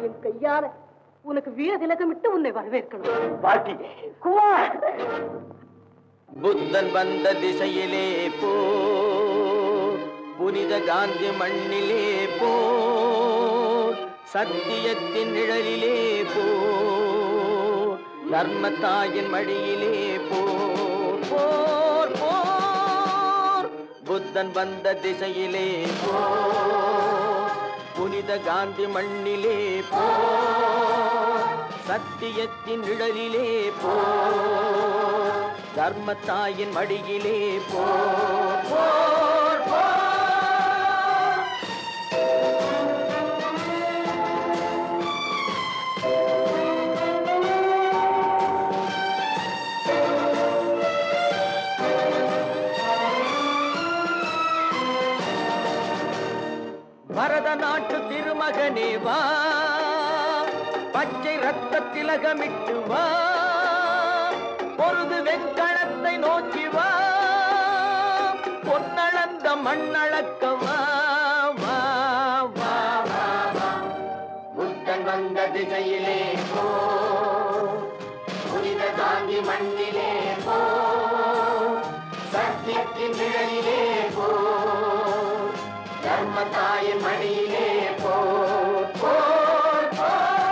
என் கையால உனக்கு வீர திலகமிட்டு உன்னை வரவேற்கணும் பாட்டி குமார் புத்தன் வந்த திசையிலே போ புனித காந்தி மண்ணிலே போ சத்தியத்தின் நிழலிலே போ தர்மத்தாயின் மடியிலே போர் போர் போர் புத்தன் வந்த திசையிலே போ புனித காந்தி மண்ணிலே போ சத்தியத்தின் நிழலிலே போ தர்மத்தாயின் மடியிலே போ போர், போர். பரத நாட்டு திருமகனே வா பச்சை ரத்த திலகமிட்டு வா பொருது வெண்கணத்தை நோக்கி வா பொன்னளந்த மண்ணளக்க வா வா வா வா வா புத்தன் வந்த திசையிலே போ புனித காந்தி மண்ணிலே போ சத்தியத்தின் நிழலிலே போ தர்மத்தாயின் மடியிலே போ போ போ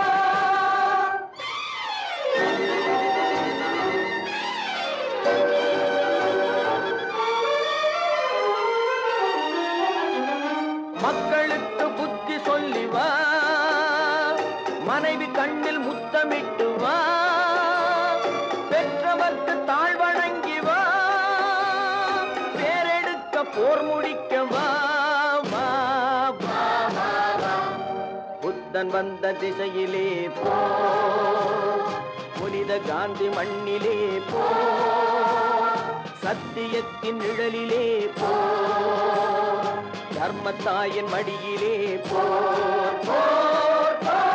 மக்களுக்கு புத்தி சொல்லி வா மனைவி கண்ணில் முத்தமிட்டு வா பெற்றவர்க்கு தாழ் வணங்கி வா பேரெடுக்க போர் முடிக்க வா வா வா வா வா புத்தன் வந்த திசையிலே போ புனித காந்தி மண்ணிலே போ சத்தியத்தின் நிழலிலே போ தர்மத்தாயின் மடியிலே போர் போர் போர்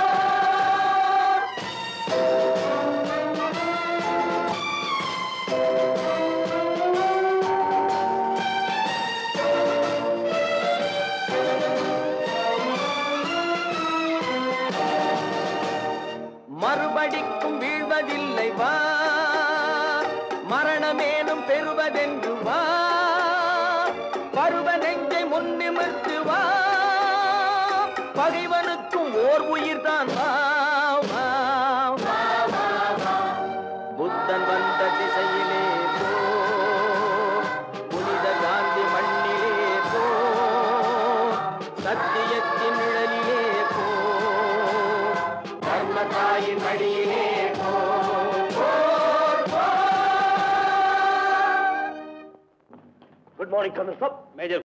மறுபடிக்கும் வீழ்வதில்லை வா மரணமேனும் பெறுவதென்று வா பருவ நெஞ்சை முன்னிமிர்த்து வா பகைவனுக்கும் ஓர் உயிர்தான் வா வா வா வா வா புத்தன் வந்த திசையிலே போ புனித காந்தி மண்ணிலே போ சத்தியத்தின் நிழலிலே போ தர்மத்தாயின் மடியிலே போ போர், போர். Good morning commissioner major